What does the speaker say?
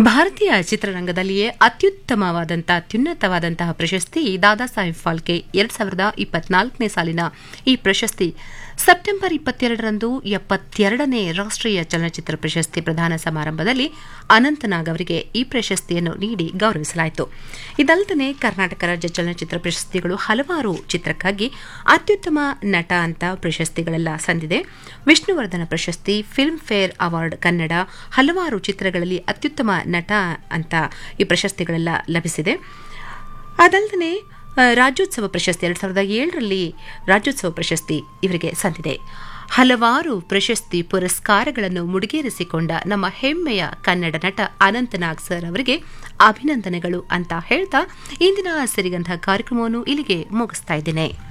ಭಾರತೀಯ ಚಿತ್ರರಂಗದಲ್ಲಿಯೇ ಅತ್ಯುತ್ತಮವಾದಂಥ ಅತ್ಯುನ್ನತವಾದಂತಹ ಪ್ರಶಸ್ತಿ ದಾದಾ ಸಾಹೇಬ್ ಫಾಲ್ಕೆ ಎರಡ್ ಸಾವಿರದ ಇಪ್ಪತ್ನಾಲ್ಕನೇ ಸಾಲಿನ ಈ ಪ್ರಶಸ್ತಿ ಸೆಪ್ಟೆಂಬರ್ ಇಪ್ಪತ್ತೆರಡರಂದು ಎಪ್ಪತ್ತೆರಡನೇ ರಾಷ್ಟ್ರೀಯ ಚಲನಚಿತ್ರ ಪ್ರಶಸ್ತಿ ಪ್ರದಾನ ಸಮಾರಂಭದಲ್ಲಿ ಅನಂತನಾಗ್ ಅವರಿಗೆ ಈ ಪ್ರಶಸ್ತಿಯನ್ನು ನೀಡಿ ಗೌರವಿಸಲಾಯಿತು ಇದಲ್ಲದೆ ಕರ್ನಾಟಕ ರಾಜ್ಯ ಚಲನಚಿತ್ರ ಪ್ರಶಸ್ತಿಗಳು ಹಲವಾರು ಚಿತ್ರಕ್ಕಾಗಿ ಅತ್ಯುತ್ತಮ ನಟ ಅಂತ ಪ್ರಶಸ್ತಿಗಳೆಲ್ಲ ಸಂದಿದೆ ವಿಷ್ಣುವರ್ಧನ ಪ್ರಶಸ್ತಿ ಫಿಲ್ಮ್ ಫೇರ್ ಅವಾರ್ಡ್ ಕನ್ನಡ ಹಲವಾರು ಚಿತ್ರಗಳಲ್ಲಿ ಅತ್ಯುತ್ತಮ ನಟ ಅಂತ ಈ ಪ್ರಶಸ್ತಿಗಳೆಲ್ಲ ಲಭಿಸಿದೆ ಅದಲ್ಲದೆ ರಾಜ್ಯೋತ್ಸವ ಪ್ರಶಸ್ತಿ ಎರಡ್ ಸಾವಿರದ ಏಳರಲ್ಲಿ ರಾಜ್ಯೋತ್ಸವ ಪ್ರಶಸ್ತಿ ಇವರಿಗೆ ಸಂದಿದೆ ಹಲವಾರು ಪ್ರಶಸ್ತಿ ಪುರಸ್ಕಾರಗಳನ್ನು ಮುಡಿಗೇರಿಸಿಕೊಂಡ ನಮ್ಮ ಹೆಮ್ಮೆಯ ಕನ್ನಡ ನಟ ಅನಂತನಾಗ್ ಸರ್ ಅವರಿಗೆ ಅಭಿನಂದನೆಗಳು ಅಂತ ಹೇಳ್ತಾ ಇಂದಿನ ಸಿರಿಗಂಧ ಕಾರ್ಯಕ್ರಮವನ್ನು ಇಲ್ಲಿಗೆ ಮುಗಿಸ್ತಾ ಇದ್ದೇನೆ